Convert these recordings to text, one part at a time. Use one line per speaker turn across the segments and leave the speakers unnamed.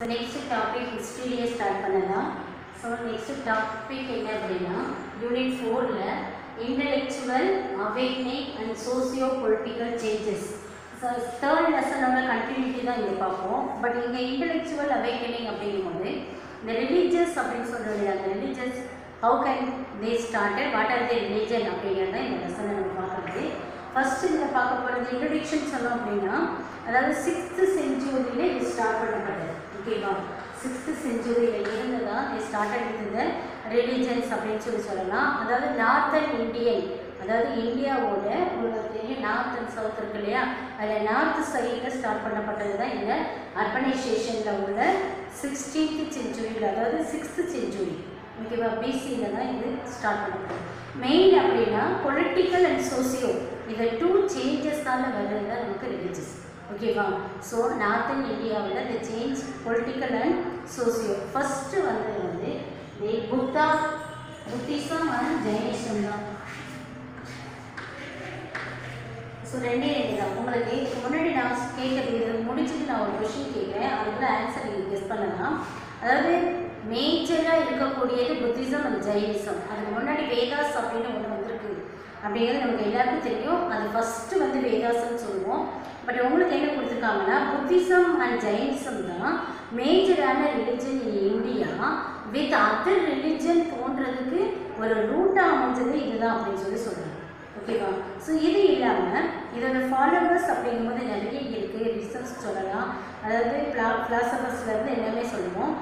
next topic ஹிஸ்ட்ரியிலே start பண்ணலாம் so next topic என்ன அப்படின்னா யூனிட் ஃபோரில் intellectual awakening and socio political changes so third லெசனோட கண்டினியூட்டி தான் இங்கே பார்ப்போம் பட் இங்கே இன்டலெக்சுவல் அவேக்கனிங் அப்படிங்கும்போது இந்த ரிலீஜியஸ் அப்படின்னு சொல்கிறது அந்த religious how can they started what are the religion அப்படிங்கிறத இந்த லெசனை நம்ம பார்க்குறது ஃபர்ஸ்ட் இதில் பார்க்க போகிறது இன்ட்ரடிக்ஷன் சொன்னோம் அப்படின்னா அதாவது சிக்ஸ்த்து செஞ்சுரியில் இது ஸ்டார்ட் பண்ணப்பட்டது ஓகேவா சிக்ஸ்த்து செஞ்சுரியில் இருந்து தான் இது ஸ்டார்டட் வித் த ரிலீஜன்ஸ் அப்படின்னு சொல்லி சொல்லலாம் அதாவது நார்த்தன் இந்தியன் அதாவது இந்தியாவோட உங்களுக்கு தெரியும் நார்த் அண்ட் சவுத் இருக்கு இல்லையா அதில் நார்த் சைடில் ஸ்டார்ட் பண்ணப்பட்டது தான் இந்த அர்பனைசேஷனில் உள்ள சிக்ஸ்டீன்த் செஞ்சுரியில் அதாவது சிக்ஸ்த்து செஞ்சுரி ஓகேவா பிசியில் தான் இது ஸ்டார்ட் பண்ணப்பட்டது மெயின் அப்படின்னா பொலிட்டிக்கல் அண்ட் சோசியோ இந்த டூ சேஞ்சஸ்னால வர்றது தான் நமக்கு ரிலீஜியஸ் ஓகேவா ஸோ நார்த்தன் இந்தியாவில் இந்த change political and socio first வந்தது வந்து the Buddha Buddhism and Jainism தான் ஸோ ரெண்டே ரெண்டு தான் உங்களுக்கு இதுக்கு முன்னாடி நான் கேட்குறது இது முடிச்சுட்டு நான் ஒரு கொஷின் கேட்குறேன் அதுக்குள்ள ஆன்சர் நீங்கள் கெஸ் பண்ணலாம் அதாவது மேஜராக இருக்கக்கூடியது புத்திசம் அண்ட் ஜெயினிசம் அதுக்கு முன்னாடி வேதாஸ் அப்படின்னு ஒன்று வந்திருக்கு அப்படிங்கிறது நமக்கு எல்லாருக்கும் தெரியும் அது ஃபஸ்ட்டு வந்து வேதாசம்னு சொல்லுவோம் பட் உங்களுக்கு என்ன கொடுத்துருக்காங்கன்னா புத்திசம் அண்ட் ஜெயினிசம் தான் மேஜரான religion in India with other religion தோன்றதுக்கு ஒரு ரூட்டாக அமைஞ்சது இதுதான் அப்படின்னு சொல்லி சொல்கிறாங்க ஓகேவா ஸோ இது இல்லாமல் இதோட ஃபாலோவர்ஸ் அப்படிங்கும்போது நிறைய இருக்குது ரிசர்ச் சொல்லலாம் அதாவது பிளா ஃபிலாசபர்ஸ்லேருந்து எல்லாமே சொல்லுவோம்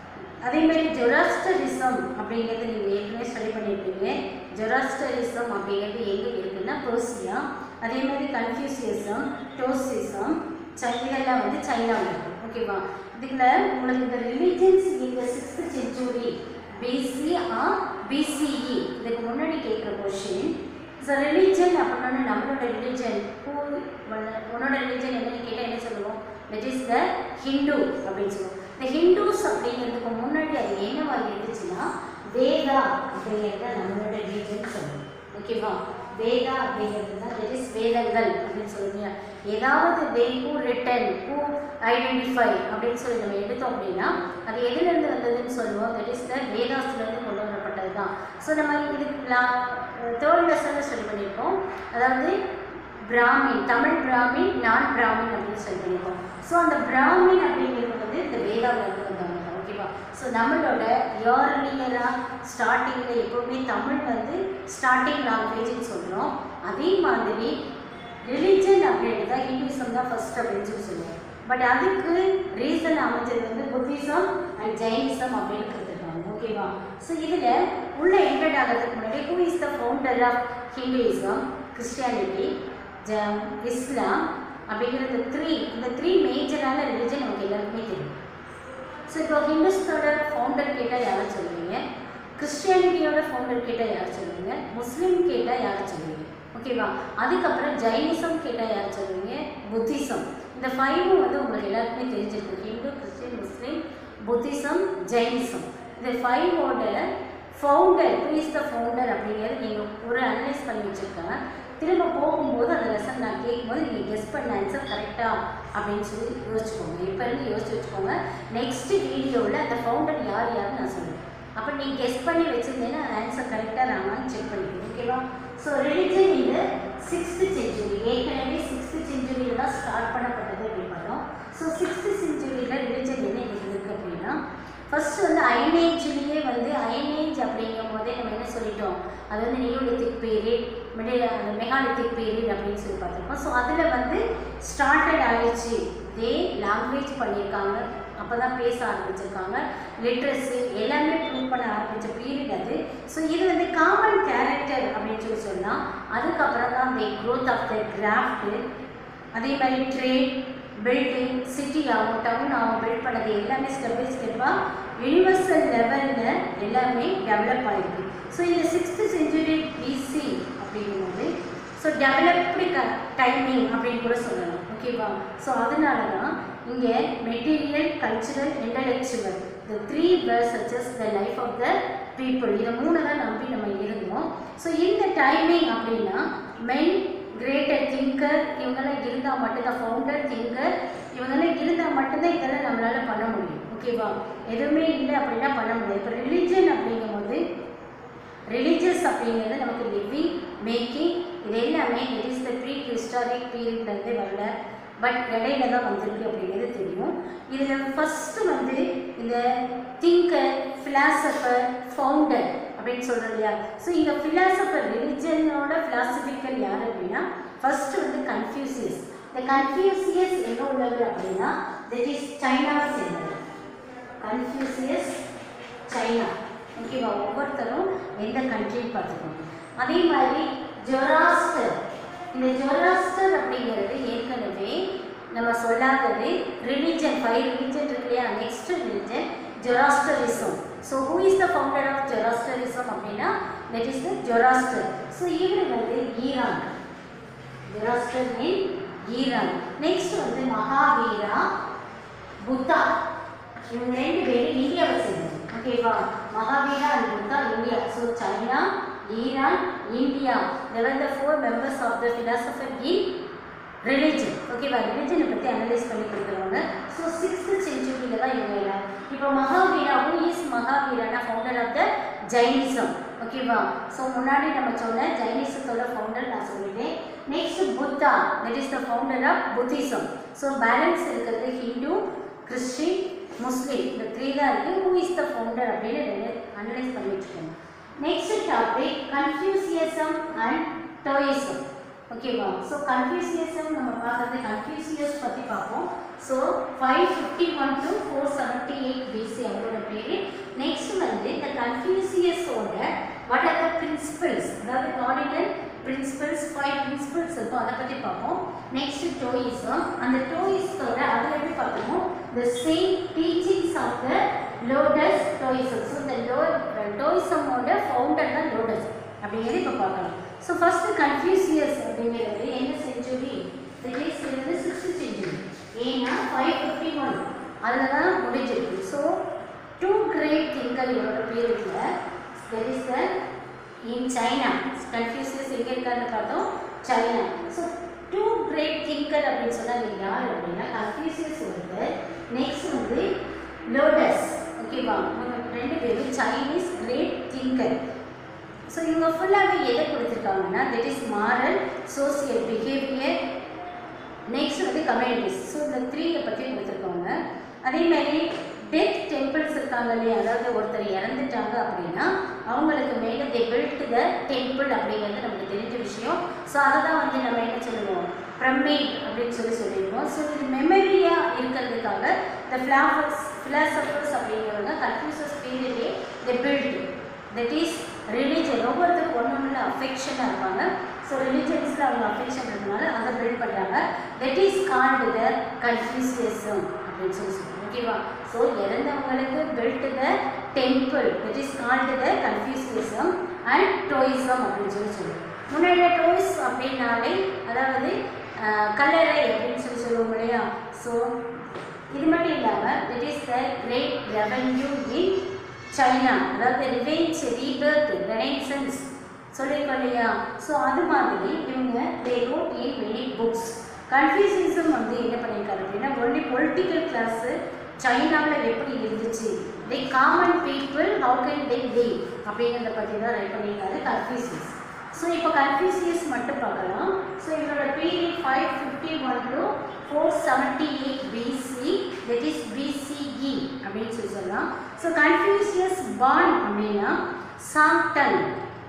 அதே மாதிரி ஜொராஸ்டரிசம் அப்படிங்கிறது நீங்கள் ஏற்கனவே ஸ்டடி பண்ணியிருப்பீங்க ஜொராஸ்டரிசம் அப்படிங்கிறது எங்கே இருக்குன்னா பெர்சியா அதே மாதிரி கன்ஃபியூசியசம் டோசிசம் இதெல்லாம் வந்து சைனாவில் இருக்கும் ஓகேவா இதில் உங்களுக்கு இந்த ரிலீஜன்ஸ் இந்த sixth century BC ah BCE இதுக்கு முன்னாடி கேட்குற கொஷின் ஸோ ரிலீஜன் அப்படின்னா நம்மளோட ரிலீஜன் ஹூ உன்னோட ரிலீஜன் என்னன்னு கேட்டால் என்ன சொல்லுவோம் தட் இஸ் த ஹிந்து அப்படின்னு சொல்லுவோம் இந்த ஹிந்துஸ் அப்படிங்கிறதுக்கு முன்னாடி அது என்னவா இருந்துச்சுன்னா வேதா அப்படிங்கிறத நம்மளோட ரிலீஜன் சொல்லுவோம் ஓகேவா வேதா அப்படிங்கிறது தான் தட் இஸ் வேதங்கள் அப்படின்னு சொல்லுவீங்க ஏதாவது they who written who identify அப்படின்னு சொல்லி நம்ம எடுத்தோம் அப்படின்னா அது எதுலேருந்து வந்ததுன்னு சொல்லுவோம் தட் இஸ் த வேதாஸ்லேருந்து கொண்டு வரப்பட்டது தான் ஸோ நம்ம இதுக்கு தேர்ட் லெசனில் ஸ்டடி பண்ணியிருக்கோம் அதாவது பிராமின் தமிழ் பிராமின் நான் பிராமின் அப்படின்னு சொல்லி பண்ணியிருக்கோம் ஸோ அந்த பிராமின் அப்படிங்கிறது வந்து இந்த வேதாவிலேருந்து வந்தவங்க தான் ஓகேவா ஸோ நம்மளோட இயர்லியராக ஸ்டார்டிங்கில் எப்போவுமே தமிழ் வந்து ஸ்டார்டிங் லாங்குவேஜ்னு சொல்கிறோம் அதே மாதிரி ரிலிஜன் அப்படின்றது தான் ஹிந்துசம் தான் ஃபஸ்ட் அப்படின்னு சொல்லி சொல்லுவோம் பட் அதுக்கு ரீசன் அமைஞ்சது வந்து புத்திசம் அண்ட் ஜெயினிசம் அப்படின்னு கொடுத்துருக்காங்க ஓகேவா ஸோ இதில் உள்ள என்டர்ட் ஆகிறதுக்கு முன்னாடி who is the founder of Hinduism Christianity ஜ இஸ்லாம் அப்படிங்கிற இந்த த்ரீ இந்த த்ரீ மேஜரான ரிலிஜன் நமக்கு எல்லாருக்குமே தெரியும் ஸோ இப்போ ஹிந்துஸ்தோட ஃபவுண்டர் கேட்டால் யாரை சொல்லுவீங்க கிறிஸ்டியானிட்டியோட ஃபவுண்டர் கேட்டால் யார் சொல்லுவீங்க முஸ்லீம் கேட்டால் யார் சொல்லுவீங்க ஓகேவா அதுக்கப்புறம் ஜைனிசம் கேட்டால் யார் சொல்லுவீங்க புத்திசம் இந்த ஃபைவும் வந்து உங்களுக்கு எல்லாருக்குமே தெரிஞ்சிருக்கு Hindu Christian Muslim Buddhism Jainism இந்த ஃபைவோட founder who is the founder அப்படிங்கிறது நீங்கள் ஒரு அனலைஸ் பண்ணி வச்சுருக்காங்க திரும்ப போகும்போது அந்த லெசன் நான் கேட்கும்போது நீங்கள் கெஸ் பண்ண ஆன்சர் கரெக்டாக அப்படின்னு சொல்லி யோசிச்சுக்கோங்க இப்போ இருந்து யோசிச்சு வச்சுக்கோங்க நெக்ஸ்ட் வீடியோவில் அந்த ஃபவுண்டர் யார் யாருன்னு நான் சொல்லுவேன் அப்போ நீங்கள் கெஸ் பண்ணி வச்சுருந்தீங்கன்னா அந்த ஆன்சர் கரெக்டாக ராமான்னு செக் பண்ணிக்கணும் ஓகேவா ஸோ ரிலிஜன் இந்த சிக்ஸ்த்து செஞ்சுரி ஏற்கனவே சிக்ஸ்த்து செஞ்சுரியில் தான் ஸ்டார்ட் பண்ணப்பட்டது அப்படின்னு பார்த்தோம் ஸோ சிக்ஸ்த்து செஞ்சுரியில் ரிலிஜன் என்ன இருந்திருக்கு அப்படின்னா ஃபர்ஸ்ட் வந்து அயனேஜ்லேயே வந்து அயனேஜ் அப்படிங்கும் போதே நம்ம என்ன சொல்லிட்டோம் அது வந்து நியோலித்திக் பீரியட் மிடில் அந்த மெகாலித்திக் பீரியட் அப்படின்னு சொல்லி பார்த்துருக்கோம் ஸோ அதில் வந்து ஸ்டார்டட் ஆயிடுச்சு இதே லாங்குவேஜ் பண்ணியிருக்காங்க அப்போ தான் பேச ஆரம்பிச்சிருக்காங்க லிட்ரஸி எல்லாமே ப்ரூவ் பண்ண ஆரம்பித்த பீரியட் அது ஸோ இது வந்து காமன் கேரக்டர் அப்படின்னு சொல்லி சொன்னால் அதுக்கப்புறம் தான் the growth of the craft அதே மாதிரி ட்ரேட் பில்டிங் சிட்டி ஆகும் டவுன் ஆகும் பில்ட் பண்ணது எல்லாமே ஸ்டெப் பை ஸ்டெப்பாக யூனிவர்சல் லெவலில் எல்லாமே டெவலப் ஆகிருக்கு ஸோ இந்த சிக்ஸ்த்து செஞ்சுரி பிசி அப்படிங்கும்போது ஸோ டெவலப்டு க டைமிங் அப்படின்னு கூட சொல்லலாம் ஓகேவா ஸோ அதனால தான் இங்கே material cultural intellectual the three where such as the life of the people இதை மூணு தான் நம்பி நம்ம இருந்தோம் ஸோ இந்த டைமிங் அப்படின்னா மென் கிரேட்டர் திங்கர் இவங்கெல்லாம் இருந்தால் மட்டும்தான் ஃபவுண்டர் திங்கர் இவங்கெல்லாம் இருந்தால் மட்டும்தான் இதெல்லாம் நம்மளால் பண்ண முடியும் ஓகேவா எதுவுமே இல்லை அப்படின்னா பண்ண முடியாது இப்போ ரிலிஜன் அப்படிங்கும்போது ரிலீஜியஸ் அப்படிங்கிறது நமக்கு லிவிங் மேக்கிங் இது எல்லாமே it is the prehistoric பீரியட்லேருந்தே வரல பட் இடையில தான் வந்திருக்கு அப்படிங்கிறது தெரியும் இதில் ஃபஸ்ட்டு வந்து இந்த திங்கர் ஃபிலாசபர் ஃபவுண்டர் அப்படின்னு சொல்கிறோம் இல்லையா ஸோ இந்த ஃபிலாசபர் ரிலிஜனோட ஃபிலாசபிக்கல் யார் அப்படின்னா ஃபஸ்ட்டு வந்து கன்ஃபியூசியஸ் இந்த கன்ஃபியூசியஸ் எங்கே உள்ளவர் அப்படின்னா தட் இஸ் சைனாவை சேர்ந்தவர் கன்ஃபியூசியஸ் சைனா ஓகேவா ஒவ்வொருத்தரும் எந்த கண்ட்ரின்னு பார்த்துக்கோங்க அதே மாதிரி ஜொராஸ்டர் இந்த ஜொராஸ்டர் அப்படிங்கிறது ஏற்கனவே நம்ம சொல்லாதது ரிலிஜன் ஃபைவ் ரிலிஜன் இருக்கு இல்லையா next religion Zoroastrianism so who is the founder of Zoroastrianism அப்படின்னா that is the Zoroaster so இவர் வந்து Iran Zoroaster mean Iran next வந்து மகாவீரா புத்தா இவங்க ரெண்டு பேரும் இந்தியாவை சேர்ந்தது ஓகேவா Mahavira and Buddha India so China Iran India they were the four members of the philosopher in religion ஓகேவா ரிலிஜனை பற்றி அனலைஸ் பண்ணி கொடுக்குறவங்க ஸோ சிக்ஸ்த் செஞ்சுரியில் தான் இவங்க எல்லாம் இப்போ மகாவீரா ஹூ இஸ் மகாவீரானா ஃபவுண்டர் ஆஃப் த ஜைனிசம் ஓகேவா ஸோ முன்னாடி நம்ம சொன்ன ஜைனிசத்தோட ஃபவுண்டர் நான் சொல்லிட்டேன் next Buddha that is the founder of Buddhism so balance இருக்கிறது ஹிந்து கிறிஸ்டின் முஸ்லீம் இந்த த்ரீ தான் இருக்குது ஹூ இஸ் த ஃபவுண்டர் அப்படின்னு ரெண்டு அனலைஸ் பண்ணி வச்சுக்கோங்க next topic Confucianism and Taoism ஓகேவா ஸோ கன்ஃபியூசியசம் நம்ம பார்க்கறது கன்ஃபியூசியஸ் பற்றி பார்ப்போம் so five fifty one to four seventy eight BC அவரோட பேர் நெக்ஸ்ட் வந்து இந்த கன்ஃபியூசியஸோட வாட் ஆர் த பிரின்சிபல்ஸ் அதாவது கார்டினல் பிரின்சிபல்ஸ் ஃபைவ் பிரின்சிபல்ஸ் இருக்கும் அதை பற்றி பார்ப்போம் நெக்ஸ்ட் டோயிசம் அந்த டோயிஸோட அதில் எப்படி பார்க்கணும் the same teachings of the Laotse Taoism so இந்த லோ டோயிசமோட ஃபவுண்டர் தான் லோடஸ் அப்படிங்கிறது இப்போ பார்க்கலாம் ஸோ ஃபஸ்ட்டு கன்ஃபியூசியஸ் அப்படிங்கிறது என்ன செஞ்சுரி ரிலீஸ் வந்து சிக்ஸ்த் செஞ்சுரி ஏன்னா ஃபைவ் ஃபிஃப்டி ஒன் அதில் தான் முடிஞ்சிருக்கு ஸோ டூ கிரேட் திங்கர் இவரோட பேர் இல்லை there is the in China Confucius எங்கே இருக்காருன்னு பார்த்தோம் China so two great thinker அப்படின்னு சொன்னால் இது யார் அப்படின்னா கன்ஃபியூசியஸ் ஒருத்தர் நெக்ஸ்ட் வந்து லோடஸ் ஓகேவா இவங்க ரெண்டு பேரும் சைனீஸ் கிரேட் திங்கர் ஸோ இவங்க ஃபுல்லாகவே எதை கொடுத்துருக்காங்கன்னா that is moral social behaviour next வந்து கம்யூனிட்டிஸ் ஸோ இந்த த்ரீயை பற்றி கொடுத்துருக்காங்க அதே மாதிரி டெத் டெம்பிள்ஸ் இருக்காங்க இல்லையா அதாவது ஒருத்தர் இறந்துட்டாங்க அப்படின்னா அவங்களுக்கு மேலே தே பில்ட் த டெம்பிள் அப்படிங்கிறது நமக்கு தெரிஞ்ச விஷயம் ஸோ அதை தான் வந்து நம்ம என்ன சொல்லுவோம் ப்ரமேட் அப்படின்னு சொல்லி சொல்லியிருக்கோம் ஸோ இது மெமரியாக இருக்கிறதுக்காக த ஃபிலாஃபர்ஸ் ஃபிலாசபர்ஸ் அப்படிங்கிறவங்க கன்ஃபியூசஸ் பீரியடே the build that is religion ஒவ்வொருத்தரும் ஒன்று ஒன்று அஃபெக்ஷனாக இருப்பாங்க ஸோ ரிலீஜன்ஸில் அவங்க அஃபெக்ஷன் இருக்கிறதுனால அதை பில்ட் பண்ணுறாங்க that is called the Confucianism அப்படின்னு சொல்லி சொல்லுவோம் ஓகேவா ஸோ இறந்தவங்களுக்கு build the temple that is called the Confucianism and Taoism அப்படின்னு சொல்லி சொல்லுவோம் முன்னாடி டோய்ஸ் அப்படின்னாலே அதாவது ஆஹ், கல்லறை அப்படின்னு சொல்லி சொல்லுவோம் இல்லையா ஸோ இது மட்டும் இல்லாமல் it is the great revenue in China அதாவது ரிவெஞ்ச் ரீபர்த் ரெனைசன்ஸ் சொல்லியிருக்கோம் இல்லையா ஸோ அது மாதிரி இவங்க they wrote in many books Confucianism வந்து என்ன பண்ணியிருக்காரு அப்படின்னா ஒன்லி பொலிட்டிக்கல் கிளாஸு சைனாவில் எப்படி இருந்துச்சு they common people how can they live அப்படிங்கிறத பற்றி தான் ரைட் பண்ணியிருக்காரு கன்ஃபியூசியஸ் ஸோ இப்போ கன்ஃபியூசியஸ் மட்டும் பார்க்கலாம் ஸோ இவரோட period five fifty one to four seventy eight BC that is BCE அப்படின்னு சொல்லி சொல்லலாம் ஸோ கன்ஃபியூசியஸ் பான் அப்படின்னா சாங்டன்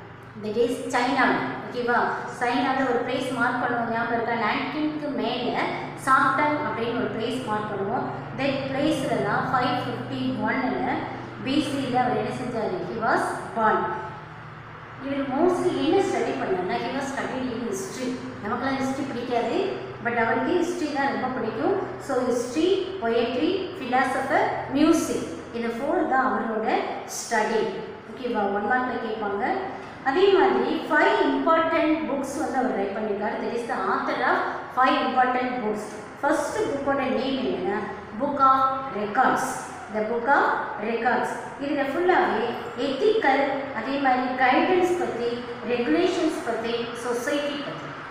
தட் இஸ் சைனாவில் ஓகேவா சைனாவில் ஒரு பிளேஸ் மார்க் பண்ணுவோம் ஞாபகம் இருக்கா நைன்டீன்க்கு மேலே சாங்டன் அப்படின்னு ஒரு பிளேஸ் மார்க் பண்ணுவோம் தட் பிளேஸில் தான் ஃபைவ் ஃபிஃப்டி ஒன்னில் பிசியில் அவர் என்ன செஞ்சார் ஹி வாஸ் பான் இவர் மோஸ்ட்லி என்ன ஸ்டடி பண்ணார்னா he was study in history நமக்கெல்லாம் ஹிஸ்ட்ரி பிடிக்காது பட் அவருக்கு ஹிஸ்ட்ரி தான் ரொம்ப பிடிக்கும் so history poetry philosopher music இந்த ஃபோர் தான் அவரோட ஸ்டடி ஓகேவா ஒன் மார்க்கில் கேட்பாங்க அதே மாதிரி ஃபைவ் இம்பார்ட்டன்ட் புக்ஸ் வந்து அவர் ரைட் பண்ணியிருக்காரு that is the author of five important books first புக்கோட நேம் என்னன்னா book of records the book of records இதில் ஃபுல்லாகவே எத்திக்கல் அதே மாதிரி கைடன்ஸ் பற்றி ரெகுலேஷன்ஸ் பற்றி சொசைட்டி பற்றி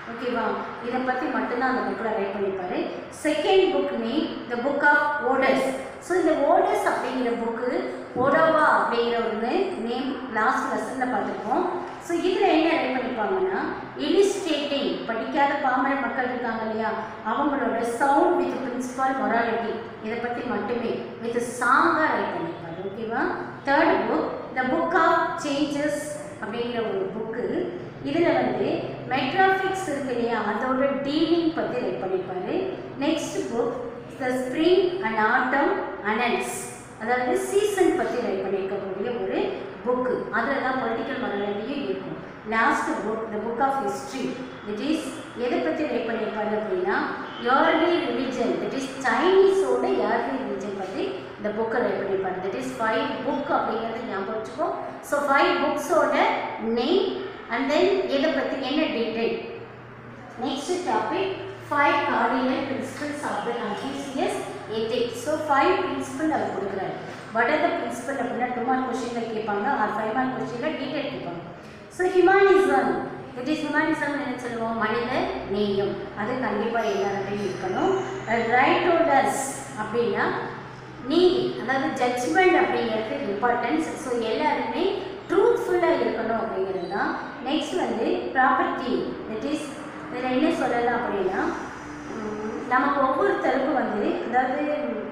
ஓகேவா இதை பற்றி மட்டும்தான் அந்த புக்கில் ரைட் பண்ணியிருப்பாரு second book name the book of odes so இந்த ஓடர்ஸ் அப்படிங்கிற புக்கு ஓடோவா அப்படிங்கிற ஒரு நேம் லாஸ்ட் லெசனில் பார்த்துருக்கோம் ஸோ இதில் என்ன ரைட் பண்ணியிருப்பாங்கன்னா இலிஸ்டேட்டிங் படிக்காத பாமர மக்கள் இருக்காங்க இல்லையா அவங்களோட சவுண்ட் வித் பிரின்சிபல் மொராலிட்டி இதை பற்றி மட்டுமே வித் சாங்காக ரைட் பண்ணியிருப்பாரு ஓகேவா third book the book of changes அப்படிங்கிற ஒரு புக்கு இதில் வந்து மெட்ராஃபிக்ஸ் இருக்கு இல்லையா அதோட டீலிங் பற்றி ரைட் பண்ணியிருப்பாரு next book the spring and autumn annals அதாவது சீசன் பற்றி ரைட் பண்ணியிருக்கக்கூடிய ஒரு புக்கு அதில் தான் பொலிட்டிக்கல் மரலையும் இருக்கும் last book the book of history it is எதை பற்றி ரைட் பண்ணியிருப்பாரு அப்படின்னா ஏர்லி ரிலிஜன் தட் இஸ் சைனீஸோட ஏர்லி ரிலிஜன் பற்றி இந்த புக்கை ரைட் பண்ணியிருப்பாரு தட் இஸ் ஃபைவ் புக் அப்படிங்கிறது ஞாபகம் வச்சுக்கோ ஸோ ஃபைவ் புக்ஸோட நெய்ம் அண்ட் தென் எதை பற்றி என்ன detail next topic five cardinal principles of the Confucius ethics so five principle அவர் கொடுக்குறாரு வாட் ஆர் த பிரின்சிபல் அப்படின்னா டூ மார்க் கொஸ்டினில் கேட்பாங்க ஆர் ஃபைவ் மார்க் கொஸ்டினில் டீட்டெயில் கேட்பாங்க so humanism it is humanism என்ன சொல்லுவோம் மனித நேயம் அது கண்டிப்பாக எல்லாருமே இருக்கணும் ரைட் ஹோல்டர்ஸ் அப்படின்னா நீதி அதாவது ஜட்ஜ்மெண்ட் அப்படிங்கிறது இம்பார்ட்டன்ஸ் ஸோ எல்லாருமே ட்ரூத்ஃபுல்லாக இருக்கணும் அப்படிங்கிறது தான் நெக்ஸ்ட் வந்து ப்ராப்பர்ட்டி தட் இஸ் இதில் என்ன சொல்லலாம் அப்படின்னா உம், நமக்கு ஒவ்வொருத்தருக்கும் வந்து அதாவது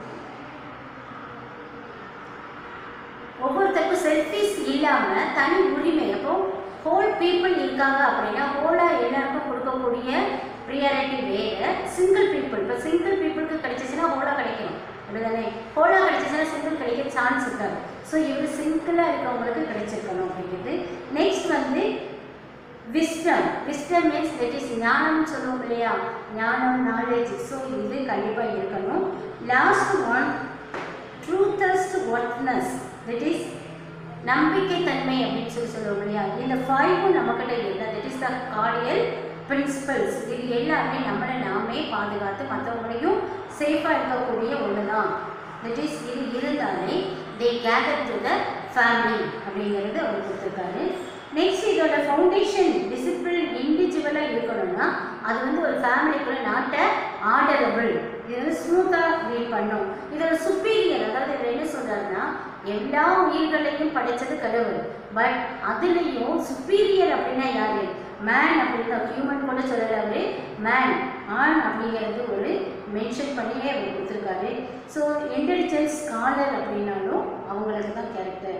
ஒவ்வொருத்தருக்கும் செல்ஃபிஸ் இல்லாமல் தனி உரிமை அப்போ ஹோல் பீப்புள் இருக்காங்க அப்படின்னா ஹோலாக எல்லாருக்கும் கொடுக்கக்கூடிய ப்ரியாரிட்டி வேறு சிங்கிள் பீப்புள் இப்போ சிங்கிள் பீப்புளுக்கு கிடைச்சிச்சுன்னா ஹோலாக கிடைக்கணும் அப்படிதானே ஹோலாக கிடைச்சிச்சுன்னா சிங்கிள் கிடைக்க சான்ஸ் இருக்காது ஸோ இவர் சிங்கிளாக இருக்கவங்களுக்கு கிடைச்சிருக்கணும் அப்படிங்கிறது நெக்ஸ்ட் வந்து wisdom wisdom means that is ஞானம்னு சொல்லுவோம் இல்லையா ஞானம் நாலேஜ் ஸோ இது கண்டிப்பாக இருக்கணும் last one trustworthiness that is நம்பிக்கை தன்மை அப்படின்னு சொல்லி சொல்லுவோம் இல்லையா இந்த ஃபைவும் நம்மக்கிட்ட இருந்தால் that is the cardinal principles இது எல்லாமே நம்மளை நாமே பாதுகாத்து மற்றவங்களையும் சேஃபாக இருக்கக்கூடிய ஒன்று தான் தட் இஸ் இது இருந்தாலே they gather to the family அப்படிங்கிறது அவர் கொடுத்துருக்காரு நெக்ஸ்ட் இதோட ஃபவுண்டேஷன் டிசிப்ளின் இண்டிவிஜுவலாக இருக்கணும்னா அது வந்து ஒரு ஃபேமிலிக்குள்ள நாட்ட ஆர்டரபிள் இது வந்து ஸ்மூத்தாக ரீட் பண்ணும் இதோட சுப்பீரியர் அதாவது இவர் என்ன சொல்றாருன்னா எல்லா உயிர்களையும் படைச்சது கடவுள் பட் அதுலேயும் சுப்பீரியர் அப்படின்னா யாரு மேன் அப்படின்னா ஹியூமன் கூட சொல்லல அவரு மேன் ஆண் அப்படிங்கிறது ஒரு மென்ஷன் பண்ணியே அவர் கொடுத்துருக்காரு ஸோ இன்டெலிஜென்ஸ் ஸ்காலர் அப்படின்னாலும் அவங்களுக்கு தான் கேரக்டர்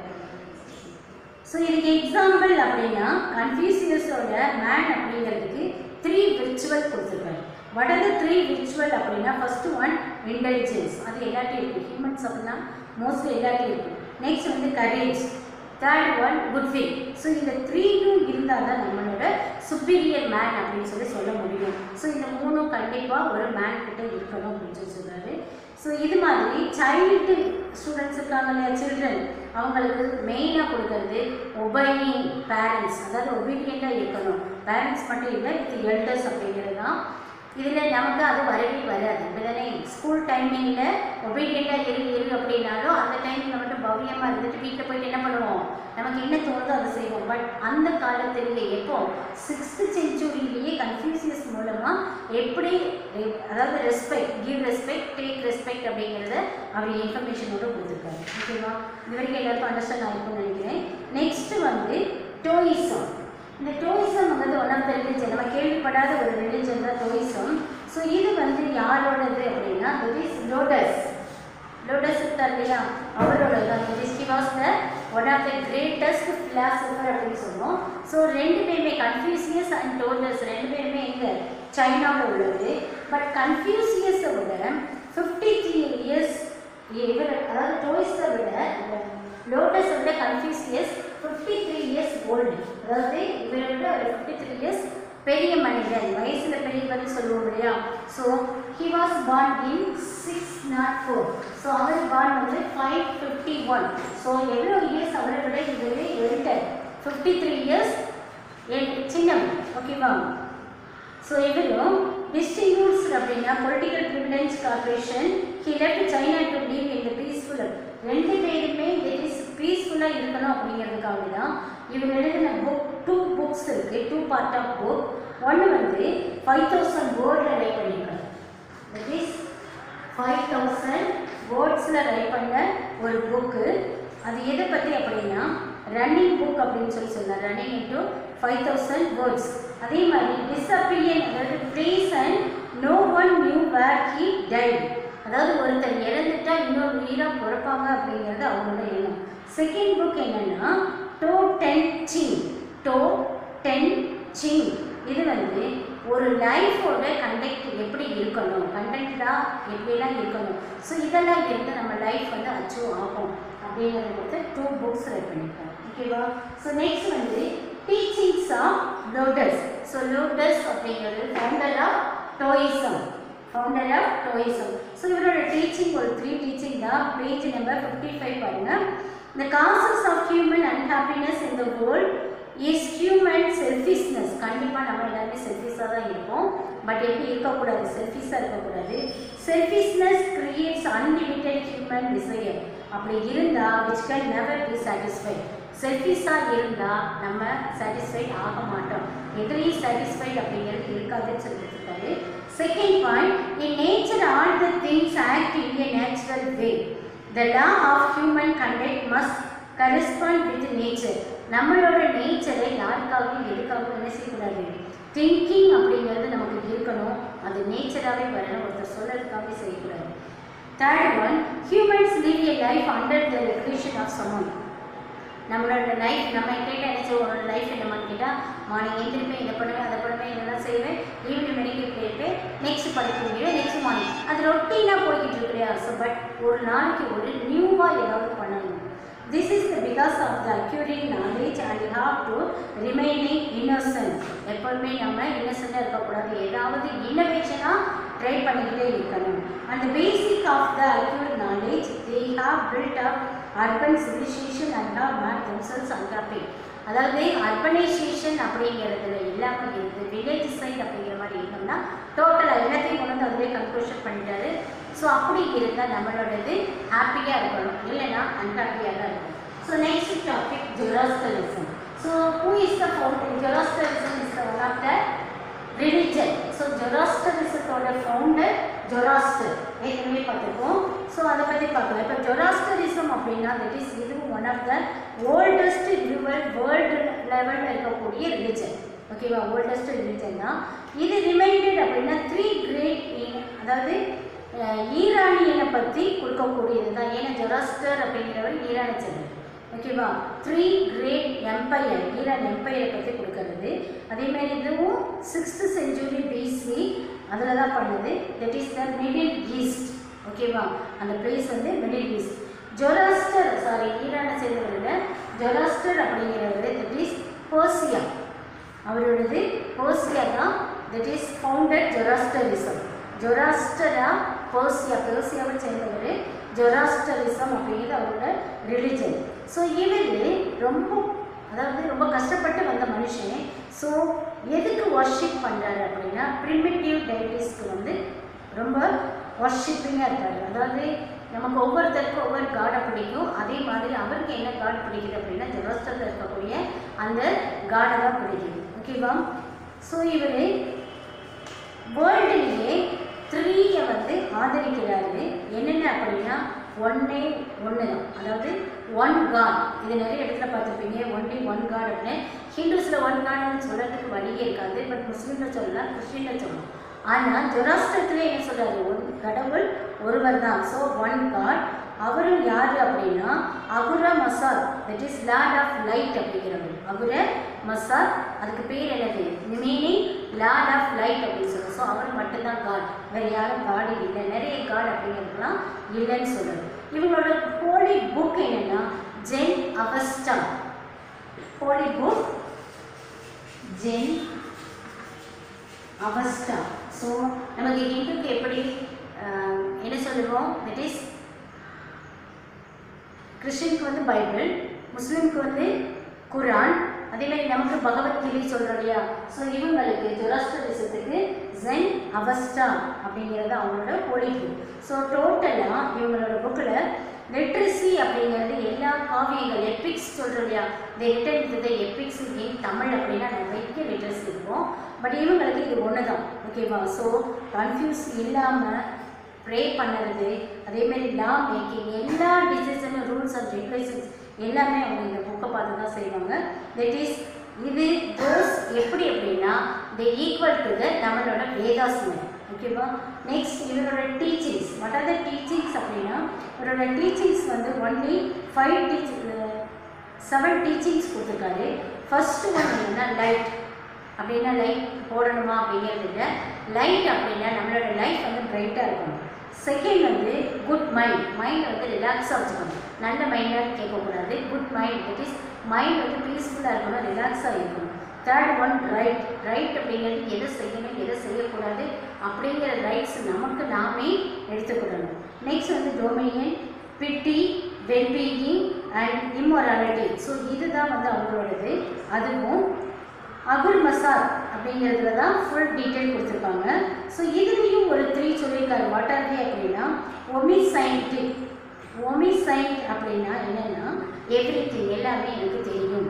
ஸோ இதுக்கு எக்ஸாம்பிள் அப்படின்னா கன்ஃபியூசியஸோட மேன் அப்படிங்கிறதுக்கு த்ரீ விர்ச்சுவல் கொடுத்துருக்காரு what are the three virtual அப்படின்னா ஃபர்ஸ்ட் ஒன் இன்டெலிஜென்ஸ் அது எல்லாத்தையும் இருக்குது ஹியூமன்ஸ் அப்படின்னா மோஸ்ட்லி எல்லாத்தையும் இருக்குது நெக்ஸ்ட் வந்து courage third one goodwill so இந்த த்ரீயும் இருந்தால் தான் நம்மளோட சுப்பீரியர் மேன் அப்படின்னு சொல்லி சொல்ல முடியும் ஸோ இந்த மூணும் கண்டிப்பாக ஒரு மேன் கிட்ட இருக்கணும் அப்படின்னு சொல்லி சொல்கிறாரு ஸோ இது மாதிரி சைல்டு ஸ்டூடெண்ட்ஸ் இருக்காங்க இல்லையா சில்ட்ரன் அவங்களுக்கு மெயினாக கொடுக்கறது ஒபையிங் பேரண்ட்ஸ் அதாவது ஒபீடியண்ட்டாக இருக்கணும் பேரண்ட்ஸ் மட்டும் இல்லை வித் எல்டர்ஸ் அப்படிங்கிறது தான் இதில் நமக்கு அது வரவே வராது இப்போதானே ஸ்கூல் டைமிங்கில் ஒபீடியண்ட்டாக இரு இரு அப்படின்னாலும் அந்த டைமில் மட்டும் பவ்யமாக இருந்துட்டு வீட்டில் போயிட்டு என்ன பண்ணுவோம் நமக்கு என்ன தோணுதோ அதை செய்வோம் பட் அந்த காலத்திலேயே எப்போ சிக்ஸ்த்து செஞ்சுரியிலேயே கன்ஃபியூசியஸ் மூலமாக எப்படி ரெ- அதாவது respect give respect take respect அப்படிங்கிறத அவர் இன்ஃபர்மேஷனோட கொடுத்துருக்காரு ஓகேவா இது வரைக்கும் எல்லாருக்கும் அண்டர்ஸ்டாண்ட் ஆகிருக்கும்னு நினைக்கிறேன் நெக்ஸ்ட்டு வந்து டோயிசம் இந்த டோயிசம் வந்து ஒன் ஆஃப் த ரிலிஜன் நம்ம கேள்விப்படாத ஒரு ரிலிஜன் தான் டோயிசம் ஸோ இது வந்து யாரோடது அப்படின்னா தட் இஸ் லோட்டஸ் லோட்டஸ் இருக்கார் இல்லையா அவரோட தான் he was the one of the greatest philosopher அப்படின்னு சொல்லுவோம் ஸோ ரெண்டு பேருமே கன்ஃபியூசியஸ் அண்ட் டோட்டஸ் ரெண்டு பேருமே எங்க சைனாவில் உள்ளது பட் கன்ஃபியூசியஸை விட ஃபிஃப்டி த்ரீ இயர்ஸ் இவர் அதாவது டோய்ஸை விட லோட்டஸை விட Confucius fifty three years old அதாவது இவரை விட ஒரு ஃபிஃப்டி த்ரீ இயர்ஸ் பெரிய மனிதன் வயசில் பெரியவர்னு சொல்லுவோம் இல்லையா so he was born in six naught four so அவர் born வந்து ஃபைவ் ஃபிஃப்டி ஒன் ஸோ எவ்வளோ இயர்ஸ் அவரை விட இவரே எல்டர் ஃபிஃப்டி த்ரீ இயர்ஸ் சின்னவர் ஓகேவா ஸோ இவரும் டிஸ்டிங்யூஸ்ட் அப்படின்னா political privilege corporation he left China to leave இந்த பீஸ்ஃபுல் ரெண்டு பேருமே இட் இஸ் பீஸ்ஃபுல்லாக இருக்கணும் அப்படிங்கிறதுக்காக தான் இவங்க எழுதின புக் டூ புக்ஸ் இருக்குது டூ பார்ட் ஆஃப் புக் ஒன்று வந்து ஃபைவ் தௌசண்ட் வேர்டில் ரைட் பண்ணியிருக்காரு தட் இஸ் ஃபைவ் தௌசண்ட் வேர்ட்ஸில் ரைட் பண்ண ஒரு புக்கு அது எதை பற்றி அப்படின்னா ரன்னிங் புக் அப்படின்னு சொல்லி சொன்னார் running into five thousand words அதே மாதிரி டிஸ்அப்பியன் அதாவது place and no one knew where he died அதாவது ஒருத்தர் இறந்துட்டா இன்னொரு உயிராக பிறப்பாங்க அப்படிங்கிறது அவங்களோட எண்ணம் செகண்ட் புக் என்னன்னா Tao Te Ching Tao Te Ching இது வந்து ஒரு லைஃபோட கண்டக்ட் எப்படி இருக்கணும் கண்டக்டாக எப்படிலாம் இருக்கணும் ஸோ இதெல்லாம் இருந்து நம்ம லைஃப் வந்து அச்சீவ் ஆகும் அப்படிங்கிறத பொறுத்து டூ புக்ஸ் ரைட் பண்ணியிருக்காங்க ஓகேவா ஸோ நெக்ஸ்ட் வந்து teachings of Laotse so Laotse அப்படிங்கிறது founder of Taoism founder of Taoism so இவரோட டீச்சிங் ஒரு த்ரீ டீச்சிங் தான் பேஜ் நம்பர் ஃபிஃப்டி ஃபைவ் பாருங்கள் இந்த causes of human unhappiness in the world is human selfishness கண்டிப்பாக நம்ம எல்லாருமே செல்ஃபிஷாக தான் இருப்போம் பட் எப்படி இருக்கக்கூடாது செல்ஃபிஷாக இருக்கக்கூடாது selfishness creates unlimited human desire அப்படி இருந்தால் which can never be satisfied செல்ஃபிஷாக இருந்தால் நம்ம சாட்டிஸ்ஃபைட் ஆக மாட்டோம் எதுலேயும் சாட்டிஸ்ஃபைட் அப்படிங்கிறது இருக்காதுன்னு சொல்லிட்டு இருக்காரு second point in nature all the things act in a natural way the law of human conduct must correspond with nature நம்மளோட நேச்சரை யாருக்காகவும் எதுக்காகவும் என்ன செய்யக்கூடாது திங்கிங் அப்படிங்கிறது நமக்கு இருக்கணும் அது நேச்சராகவே வரணும் ஒருத்தர் சொல்றதுக்காகவே செய்யக்கூடாது third one humans leave a life under the regulation of summon நம்மளோட லைஃப் நம்ம கேட்டால் என்ன செய்வோம் உங்களோட லைஃப் என்னமான்னு கேட்டால் மார்னிங் எழுந்திருப்பேன் இதை பண்ணுவேன் அதை பண்ணுவேன் இதெல்லாம் செய்வேன் ஈவினிங் மெடிக்கல் போயிருப்பேன் நெக்ஸ்ட் படிக்கிறேன் நெக்ஸ்ட் மார்னிங் அது ரொட்டீனாக போய்கிட்டு இருக்கு இல்லையா ஸோ பட் ஒரு நாளைக்கு ஒரு நியூவாக ஏதாவது பண்ணணும் this is the because of the acquiring knowledge and you have to remaining innocent எப்போதுமே நம்ம இன்னோசென்ட்டாக இருக்கக்கூடாது ஏதாவது இன்னோவேஷனாக ட்ரை பண்ணிக்கிட்டே இருக்கணும் அந்த basic of the acquire knowledge they have build up urban civilisation and have made themselves unhappy அதாவது urbanisation அப்படிங்கிறதுல இல்லாமல் இருந்து வில்லேஜ் சைட் அப்படிங்கிற மாதிரி இருந்தோம்னா டோட்டலாக எல்லாத்தையும் கொண்டு வந்து அதிலே கன்க்ளூஷன் பண்ணிட்டாரு ஸோ அப்படி இருந்தால் நம்மளோடது ஹாப்பியாக இருக்கணும் இல்லைன்னா அன்ஹாப்பியாக தான் இருக்கும் so next topic Zoroastrianism so who is the founder Zoroastrianism is the one of the religion so ஜொராஸ்டரிசத்தோட ஃபவுண்டர் ஜொராஸ்டர் ஏற்கனவே பார்த்துருக்கோம் ஸோ அதை பற்றி பார்க்கலாம் இப்போ ஜொராஸ்டரிசம் அப்படின்னா தட் இஸ் இது one of the oldest river world லெவலில் இருக்கக்கூடிய ரிலிஜன் ஓகேவா ஓல்டஸ்ட் ரிலிஜன் தான் இது ரிமைண்டட் அப்படின்னா த்ரீ கிரேட் அதாவது அஹ், ஈரானியனை பற்றி கொடுக்கக்கூடியது தான் ஏன்னா ஜொராஸ்டர் அப்படிங்கிறவர் ஈரானை சேர்ந்தவர் ஓகேவா த்ரீ கிரேட் எம்பையர் ஈரான் எம்பையரை பற்றி கொடுக்கறது அதே மாதிரி இதுவும் சிக்ஸ்த் செஞ்சுரி பிசி அதில் தான் பண்ணுது that is the Middle East ஓகேவா அந்த பிளேஸ் வந்து மிடில் ஈஸ்ட் ஜொராஸ்டர் சாரி ஈரானை சேர்ந்தவர்கள் ஜொராஸ்டர் அப்படிங்கிறவர் தட் இஸ் பர்சியா அவரோடது பர்சியா தான் தட் இஸ் ஃபவுண்டட் ஜொராஸ்டரிசம் ஜொராஸ்டரா பர்சியா பெர்சியாவை சேர்ந்தவர் ஜொராஸ்டரிசம் அப்படிங்கிறது அவரோட ரிலிஜன் ஸோ இவர் ரொம்ப அதாவது ரொம்ப கஷ்டப்பட்டு வந்த மனுஷன் ஸோ எதுக்கு வர்ஷிப் பண்ணுறாரு அப்படின்னா ப்ரிமிட்டிவ் டைட்டிஸ்க்கு வந்து ரொம்ப வர்ஷிப்பிங்காக இருக்காரு அதாவது நமக்கு ஒவ்வொருத்தருக்கும் ஒவ்வொரு காடை பிடிக்கும் அதே மாதிரி அவருக்கு என்ன காட் பிடிக்குது அப்படின்னா ஜெரோஸ்டரில் இருக்கக்கூடிய அந்த காடை தான் பிடிக்குது ஓகேவா ஸோ இவர் வேர்ல்டுலேயே த்ரீயை வந்து ஆதரிக்கிறாரு என்னென்ன அப்படின்னா ஒன்னே ஒன்று தான் அதாவது ஒன் காட் இது நிறைய இடத்துல பார்த்துருப்பீங்க ஒன்லி ஒன் காட் அப்படின்னு ஹிந்துஸில் ஒன் காட்னு சொல்கிறதுக்கு வழியே இருக்காது பட் முஸ்லீமில் சொல்லலாம் கிறிஸ்டினில் சொல்லலாம் ஆனால் ஜொராஸ்டத்தில் என்ன சொல்கிறாரு ஒரு கடவுள் ஒருவர் தான் ஸோ ஒன் காட் அவரும் யார் அப்படின்னா Ahura Mazda that is lord of light அப்படிங்கிறவர் அகுர மசால் அதுக்கு பேர் என்னது மீனிங் லார்ட் ஆஃப் லைட் அப்படின்னு சொல்லுவோம் ஸோ அவர் மட்டும்தான் காட் வேறு யாரும் காடு இல்லை நிறைய காட் அப்படிங்கிறதுலாம் இல்லைன்னு சொல்லுது இவங்களோட ஹோலி புக் என்னன்னா Zend Avesta holy book Zend Avesta so நமக்கு ஹிந்துக்கு எப்படி ஆஹ், என்ன சொல்லுவோம் தட் இஸ் கிறிஸ்டினுக்கு வந்து பைபிள் முஸ்லீமுக்கு வந்து குரான் அதே மாதிரி நமக்கு பகவத்கீதை சொல்கிறோம் இல்லையா ஸோ இவங்களுக்கு ஜொராஸ்டரிசத்துக்கு ஜென் அவஸ்டா அப்படிங்கிறது அவங்களோட ஹோலி புக் ஸோ டோட்டலாக இவங்களோட புக்கில் லிட்ரஸி அப்படிங்கிறது எல்லா காவியங்கள் எப்பிக்ஸ் சொல்கிறோம் இல்லையா the written with epics in Tamil அப்படின்னா நிறைய லிட்ரஸி இருக்கும் பட் இவங்களுக்கு இது ஒன்று தான் ஓகேவா ஸோ கன்ஃபியூஸ் இல்லாமல் ப்ரே பண்ணுறது அதேமாரி லா மேக்கிங் எல்லா டிசிஷனும் ரூல்ஸ் அண்ட் ரெகுலேஷன்ஸ் எல்லாமே அவங்க இந்த புக்கை பார்த்து தான் செய்வாங்க தட் இஸ் இது தோஸ் எப்படி அப்படின்னா தி ஈக்குவல் டு த நம்மளோட வேதாஸ்மன் ஓகேவா நெக்ஸ்ட் இவரோட teachings what are the teachings அப்படின்னா இவரோட டீச்சிங்ஸ் வந்து only five teach seven teachings கொடுத்துருக்காரு ஃபர்ஸ்ட் ஒன் என்னன்னா லைட் அப்படின்னா லைட் போடணுமா அப்படிங்கிறது இல்லை லைட் அப்படின்னா நம்மளோட லைஃப் வந்து பிரைட்டாக இருக்கணும் செகண்ட் வந்து குட் மைண்ட் மைண்ட் வந்து ரிலாக்ஸாக வச்சுக்கணும் நல்ல மைண்டாக கேட்கக்கூடாது good mind that is mind வந்து பீஸ்ஃபுல்லாக இருக்கணும் ரிலாக்ஸாக இருக்கணும் தேர்ட் ஒன் ரைட் ரைட் அப்படிங்கிறது எதை செய்யணும் எதை செய்யக்கூடாது அப்படிங்கிற ரைட்ஸ் நமக்கு நாமே எடுத்துக்கிடணும் நெக்ஸ்ட் வந்து dominion pity wellbeing and immorality so இதுதான் வந்து அவங்களோடது அதுவும் அகுல் மசால் அப்படிங்கிறதுல தான் ஃபுல் டீட்டெயில் கொடுத்துருப்பாங்க ஸோ இதுலேயும் ஒரு த்ரீ சொல்லியிருக்காரு வாட் ஆர் தே அப்படின்னா ஒமிசைன்டிக் ஒமிசைன்ட் அப்படின்னா என்னென்னா எவ்ரி திங் எல்லாமே எனக்கு தெரியும்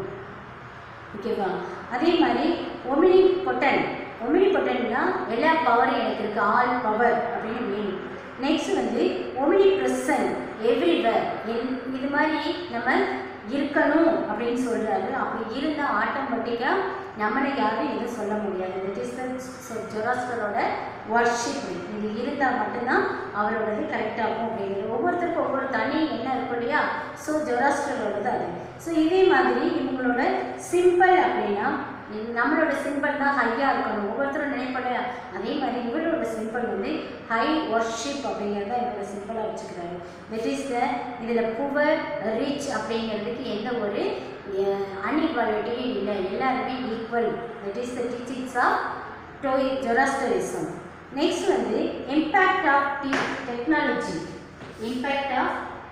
ஓகேவா அதே மாதிரி ஒமினி பொட்டன் ஒமினி பொட்டன்னா எல்லா பவரும் எனக்கு இருக்குது ஆல் பவர் அப்படின்னு மீனிங் நெக்ஸ்ட் வந்து ஒமினி ப்ரெசன்ட் எவ்ரிவேர் இது மாதிரி நம்ம இருக்கணும் அப்படின்னு சொல்கிறாரு அப்படி இருந்தால் ஆட்டோமேட்டிக்காக நம்மளை யாரும் எதுவும் சொல்ல முடியாது தட் இஸ் த ஜொராஸ்டரோட வர்ஷிப் இது இருந்தால் மட்டும்தான் அவரோடது கரெக்டாகும் அப்படிங்கிறது ஒவ்வொருத்தருக்கும் ஒவ்வொரு தனி என்ன இருக்கும் இல்லையா ஸோ ஜொராஸ்டரோடது அது ஸோ இதே மாதிரி இவங்களோட சிம்பிள் அப்படின்னா இது நம்மளோட சிம்பிள் தான் ஹையாக இருக்கணும் ஒவ்வொருத்தரும் நினைப்பாங்க அதே மாதிரி இவரோட சிம்பிள் வந்து ஹை ஒர்ஷிப் அப்படிங்கிறத இவரோட சிம்பிளாக வச்சுக்கிறாரு தட் இஸ் த இதில் புவர் ரிச் அப்படிங்கிறதுக்கு எந்த ஒரு அன்இக்வாலிட்டியும் இல்லை எல்லாருமே equal that is the teachings of டோய் ஜொராஸ்டரிசம் நெக்ஸ்ட் வந்து impact of the technology impact of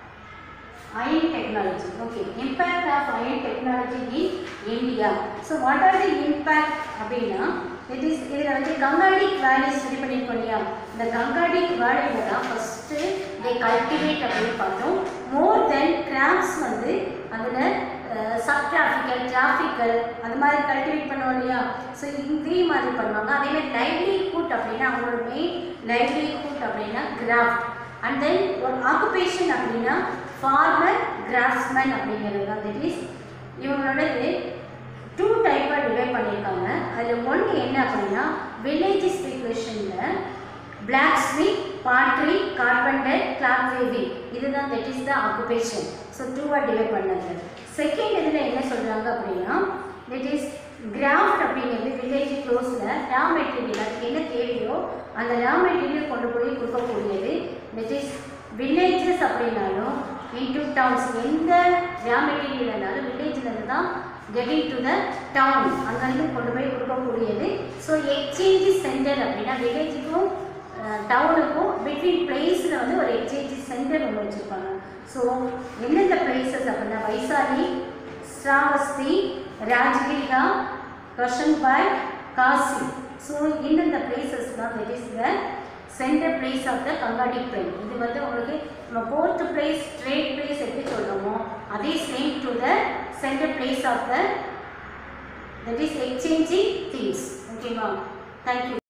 iron technology okay impact of iron technology in india so what are the impact அப்படின்னா it is இதில் வந்து கங்காடிக் வேலி ஸ்டடி பண்ணியிருக்கோம் இல்லையா இந்த கங்காடிக் வேலியில தான் ஃபஸ்ட்டு தே கல்டிவேட் அப்படின்னு பார்த்தோம் மோர் தென் கிராப்ஸ் வந்து அதில் சப் டிராஃபிக்கல் டிராஃபிக்கல் அது மாதிரி கல்டிவேட் பண்ணுவோம் இல்லையா ஸோ இதே மாதிரி பண்ணுவாங்க அதே மாதிரி லைவ்லிஹுட் அப்படின்னா அவங்களோட மெயின் லைவ்லிஹுட் அப்படின்னா கிராஃப்ட் அண்ட் தென் ஒரு ஆக்குபேஷன் அப்படின்னா ஃபார்மர் கிராஃப்ட்ஸ்மேன் அப்படிங்கிறது தான் தட் இஸ் இவங்களோடது டூ டைப்பாக டிவைட் பண்ணியிருக்காங்க அதில் ஒன்று என்ன அப்படின்னா வில்லேஜ் ஸ்பீக்குவேஷனில் blacksmith pottery carpenter cloth weaving இதுதான் that is the occupation so டூவாக டிவைட் பண்ணது செகண்ட் இதில் என்ன சொல்கிறாங்க அப்படின்னா தட் இஸ் கிராஃப்ட் அப்படிங்கிறது வில்லேஜ் க்ளோஸில் ரா மெட்டீரியல் அதுக்கு என்ன தேவையோ அந்த ரா மெட்டீரியல் கொண்டு போய் கொடுக்கக்கூடியது தட் இஸ் வில்லேஜஸ் அப்படின்னாலும் இன்டு டவுன்ஸ் எந்த ரா மெட்டீரியல் இருந்தாலும் வில்லேஜ்லேருந்து தான் கெட்டிங் டு த டவுன் அங்கேருந்து கொண்டு போய் கொடுக்கக்கூடியது ஸோ எக்ஸ்சேஞ்ச் சென்டர் அப்படின்னா வில்லேஜுக்கும் டவுனுக்கும் பிட்வீன் பிளேஸில் வந்து ஒரு எக்ஸ்சேஞ்ச் சென்டர் ஒன்று வச்சுருப்பாங்க ஸோ எந்தெந்த பிளேசஸ் அப்படின்னா வைசாலி ஸ்ராவஸ்தி ராஜ்கிரிகா கஷன்பாய் காசி ஸோ இந்தந்த பிளேசஸ் தான் that is the centre place of the Gangetic plain இது வந்து உங்களுக்கு நம்ம ஃபோர்த் பிளேஸ் ட்ரேட் பிளேஸ் எப்படி சொல்கிறோமோ அதே same to the centre place of the that is exchanging things ஓகேவா தேங்க்யூ